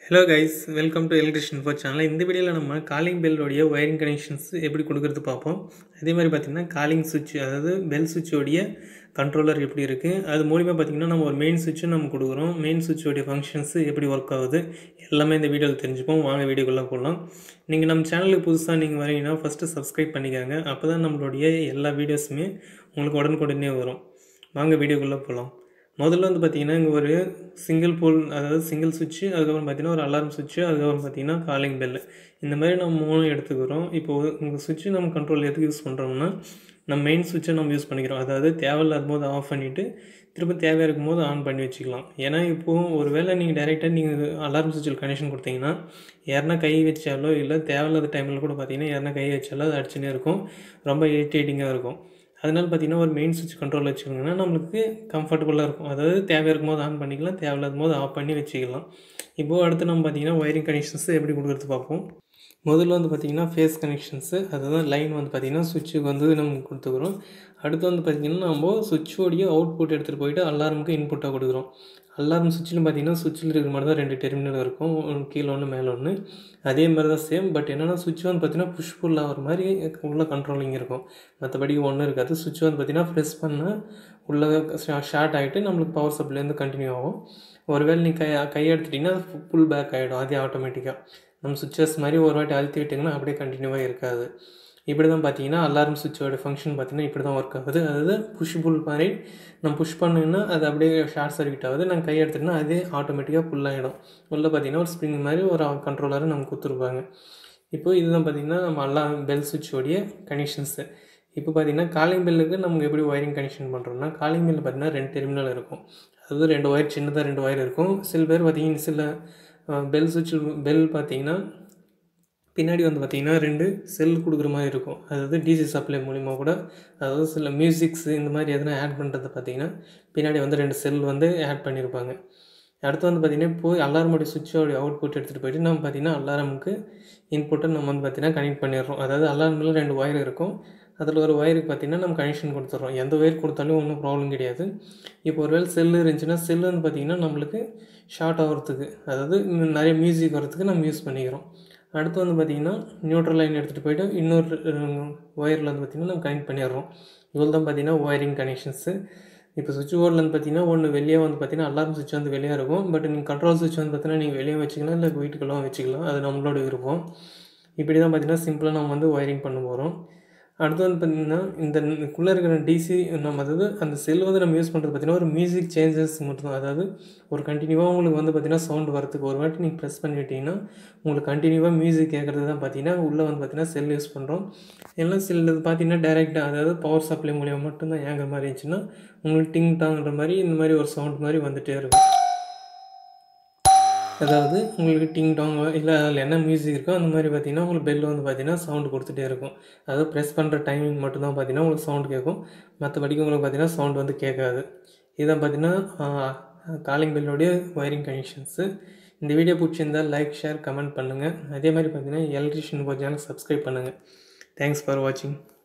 hello guys welcome to electrician four channel இந்த வீடியோவில் நம்ம காலிங் பெல்லோடைய ஒயரிங் கனெக்ஷன்ஸ் எப்படி கொடுக்குறது பார்ப்போம் அதே மாதிரி பார்த்திங்கன்னா காலிங் சுவிட்ச் அதாவது பெல் சுவிட்சோடைய கண்ட்ரோலர் எப்படி இருக்குது அது மூலிமா பார்த்திங்கன்னா நம்ம ஒரு மெயின் சுவிட்சும் நம்ம கொடுக்குறோம் மெயின் சுவிட்சோடைய ஃபங்க்ஷன்ஸ் எப்படி ஒர்க் ஆகுது எல்லாமே இந்த வீடியோவில் தெரிஞ்சுப்போம் வாங்க வீடியோக்குள்ளே போகலாம் நீங்கள் நம்ம சேனலுக்கு புதுசாக நீங்கள் வரீங்கன்னா ஃபஸ்ட்டு சப்ஸ்கிரைப் பண்ணிக்கோங்க அப்போ தான் நம்மளுடைய எல்லா வீடியோஸுமே உங்களுக்கு உடனுக்குடனே வரும் வாங்க வீடியோக்குள்ளே போகலாம் முதல்ல வந்து பார்த்தீங்கன்னா இங்கே ஒரு சிங்கிள் போல் அதாவது சிங்கிள் சுவிட்சு அதுக்கப்புறம் பார்த்தீங்கன்னா ஒரு அலாரம் சுவிட்சு அதுக்கப்புறம் பார்த்தீங்கன்னா காலிங் பெல்லு இந்த மாதிரி நம்ம மூணு எடுத்துக்கிறோம் இப்போது உங்கள் சுவிட்சு நம்ம கண்ட்ரோல் எதுக்கு யூஸ் பண்ணுறோம்னா நம்ம மெயின் சுவிட்சை நம்ம யூஸ் பண்ணிக்கிறோம் அதாவது தேவையில்லாத போது ஆஃப் பண்ணிவிட்டு திரும்ப தேவையாக இருக்கும் போது ஆன் பண்ணி வச்சுக்கலாம் ஏன்னா இப்போது ஒரு வேளை நீங்கள் டேரெக்டாக நீங்கள் அலாரம் சுவிட்சில் கனெக்ஷன் கொடுத்தீங்கன்னா யாருனா கை வச்சாலோ இல்லை தேவையில்லாத டைமில் கூட பார்த்தீங்கன்னா யாருனா கை வச்சாலோ அது அடிச்சுனே இருக்கும் ரொம்ப இரிட்டேட்டிங்காக இருக்கும் அதனால் பார்த்தீங்கன்னா ஒரு மெயின் சுவிட்ச் கண்ட்ரோல் வச்சுக்கோங்கன்னா நம்மளுக்கு கம்ஃபர்டபுளாக இருக்கும் அதாவது தேவையாக இருக்கும் போது ஆன் பண்ணிக்கலாம் தேவையில்லாத போது ஆஃப் பண்ணி வச்சுக்கலாம் இப்போது அடுத்து நம்ம பார்த்தீங்கன்னா ஒயரிங் கனெக்ஷன்ஸ் எப்படி கொடுக்குறது பார்ப்போம் முதல்ல வந்து பார்த்திங்கன்னா ஃபேஸ் கனெக்ஷன்ஸு அதுதான் லைன் வந்து பார்த்திங்கன்னா சுவிட்சுக்கு வந்து நம்ம கொடுத்துக்கிறோம் அடுத்து வந்து பார்த்திங்கன்னா நம்ம சுவிட்சோடைய அவுட்புட் எடுத்துகிட்டு போயிட்டு அலாரமுக்கு இன்புட்டாக கொடுக்குறோம் அலாரம் சுவிட்சிலும் பார்த்திங்கன்னா சுவிட்சில் இருக்கிற மாதிரி தான் ரெண்டு டெர்மினல் இருக்கும் ஒன்று கீழே ஒன்று மேலே ஒன்று அதே மாதிரி தான் சேம் பட் என்னென்னா சுவிட்ச் வந்து பார்த்திங்கன்னா புஷ் புல் ஆகிற மாதிரி உள்ள கண்ட்ரோலிங் இருக்கும் மற்றபடி ஒன்றும் இருக்காது சுவிட்ச் வந்து பார்த்திங்கன்னா ப்ரெஸ் பண்ணால் உள்ளே ஷார்ட் ஆகிட்டு நம்மளுக்கு பவர் சப்ளைலேருந்து கண்டினியூ ஆகும் ஒருவேளை நீ கை கை எடுத்துட்டிங்கன்னா அது ஃபுல் பேக் ஆகிடும் அதே ஆட்டோமேட்டிக்காக நம்ம சுவிச்சஸ் மாதிரி ஒரு வாட்டி அழுத்தி விட்டிங்கன்னா அப்படியே கண்டினியூவாக இருக்காது இப்படி தான் பார்த்தீங்கன்னா அலாரம் சுவிட்சோட ஃபங்க்ஷன் பார்த்தீங்கன்னா இப்படி தான் ஒர்க் ஆகுது அதாவது புஷ் புல் மாதிரி நம்ம புஷ் பண்ணிங்கன்னா அது அப்படியே ஷார்ட் சர்க்கிட் ஆகுது நாங்கள் கை எடுத்துட்டோம்னா அதே ஆட்டோமேட்டிக்காக ஃபுல்லாகிடும் உள்ளே பார்த்தீங்கன்னா ஒரு ஸ்ப்ரிங் மாதிரி ஒரு கண்ட்ரோலரை நம்ம கொடுத்துருப்பாங்க இப்போ இதுதான் பார்த்திங்கன்னா நம்ம அல்லா பெல் சுவிட்சோடைய கனெக்ஷன்ஸு இப்போ பார்த்திங்கன்னா காலிங் பெல்லுக்கு நமக்கு எப்படி ஒயரிங் கனெக்ஷன் பண்ணுறோம்னா காலிங் பெல் பார்த்திங்கன்னா ரெண்டு டெர்மினல் இருக்கும் அதாவது ரெண்டு ஒயர் சின்னதாக ரெண்டு ஒயர் இருக்கும் சில பேர் பார்த்திங்கன்னா சில பெல் சுவிட்ச் பெல் பார்த்திங்கன்னா பின்னாடி வந்து பார்த்திங்கன்னா ரெண்டு செல் கொடுக்குற மாதிரி இருக்கும் அதாவது டிசி சப்ளை மூலிமா கூட அதாவது சில மியூசிக்ஸ் இந்த மாதிரி எதனா ஆட் பண்ணுறது பார்த்திங்கன்னா பின்னாடி வந்து ரெண்டு செல் வந்து ஆட் பண்ணியிருப்பாங்க அடுத்து வந்து பார்த்திங்கன்னா போய் அலாரமோடைய சுவிட்சோடைய அவுட்புட் எடுத்துகிட்டு போயிட்டு நம்ம பார்த்திங்கன்னா அலாரமுக்கு இன்புட்டை நம்ம வந்து பார்த்திங்கன்னா கனெக்ட் பண்ணிடுறோம் அதாவது அலாரமில் ரெண்டு ஒயர் இருக்கும் அதில் ஒரு ஒயருக்கு பார்த்திங்கன்னா நம்ம கனெக்ஷன் கொடுத்துட்றோம் எந்த ஒயர் கொடுத்தாலும் ஒன்றும் ப்ராப்ளம் கிடையாது இப்போ ஒரு வேளை செல்லு இருந்துச்சுன்னா செல்லு வந்து பார்த்திங்கன்னா நம்மளுக்கு ஷார்ட் ஆகிறதுக்கு அதாவது நிறைய மியூசிக் வரதுக்கு நம்ம யூஸ் பண்ணிக்கிறோம் அடுத்து வந்து பார்த்திங்கன்னா நியூட்ரல் லைன் எடுத்துகிட்டு போயிட்டு இன்னொரு ஒயரில் வந்து பார்த்திங்கன்னா நம்ம கனெக்ட் பண்ணிடுறோம் இவ்வளோ தான் பார்த்திங்கன்னா ஒயரிங் கனெக்ஷன்ஸு இப்போ சுவிட்ச் போர்டில் வந்து பார்த்திங்கன்னா ஒன்று வெளியே வந்து பார்த்திங்கன்னா அலாரம் சுவிட்ச் வந்து வெளியே இருக்கும் பட் நீங்கள் கண்ட்ரோல் சுவிட்ச் வந்து பார்த்தீங்கன்னா நீங்கள் வெளியே வச்சுக்கலாம் இல்லை வீட்டுக்கெல்லாம் வச்சுக்கலாம் அது நம்மளோட விருப்பம் இப்படி தான் பார்த்திங்கன்னா சிம்பிளாக நம்ம வந்து ஒயரிங் பண்ண போகிறோம் அடுத்து வந்து பார்த்திங்கன்னா இந்த குள்ளே இருக்கிற டிசி நம்ம அதாவது அந்த செல் வந்து நம்ம யூஸ் பண்ணுறது பார்த்திங்கன்னா ஒரு மியூசிக் சேஞ்சஸ் மட்டும்தான் அதாவது ஒரு கண்டினியூவாக உங்களுக்கு வந்து பார்த்திங்கன்னா சவுண்ட் வரத்துக்கு ஒரு வாட்டி நீங்கள் ப்ரெஸ் பண்ணிட்டீங்கன்னா உங்களுக்கு கண்டினியூவாக மியூசிக் கேட்குறது தான் பார்த்திங்கன்னா உள்ளே வந்து பார்த்திங்கன்னா செல் யூஸ் பண்ணுறோம் எல்லாம் சில பார்த்திங்கன்னா டேரெக்டாக அதாவது பவர் சப்ளை மூலியமாக மட்டும்தான் ஏங்குற மாதிரி இருந்துச்சுன்னா உங்களுக்கு டிங் டாங்கிற மாதிரி இந்த மாதிரி ஒரு சவுண்ட் மாதிரி வந்துகிட்டே இருக்கும் அதாவது உங்களுக்கு டிங் டாங் இல்லை அதில் என்ன மியூசிக் இருக்கோ அந்த மாதிரி பார்த்தீங்கன்னா உங்களுக்கு பெல் வந்து பார்த்தீங்கன்னா சவுண்டு கொடுத்துட்டே இருக்கும் அதாவது ப்ரெஸ் பண்ணுற டைமிங் மட்டும்தான் பார்த்தீங்கன்னா உங்களுக்கு சவுண்ட் கேட்கும் மற்றபடிக்கு உங்களுக்கு பார்த்தீங்கன்னா சவுண்ட் வந்து கேட்காது இதான் பார்த்தீங்கன்னா காலிங் பெல்லோடைய ஒயரிங் கனெக்ஷன்ஸு இந்த வீடியோ பிடிச்சிருந்தால் லைக் ஷேர் கமெண்ட் பண்ணுங்கள் அதே மாதிரி பார்த்தீங்கன்னா எலக்ட்ரிஷியன் சேனல் சப்ஸ்கிரைப் பண்ணுங்கள் தேங்க்ஸ் ஃபார் வாட்சிங்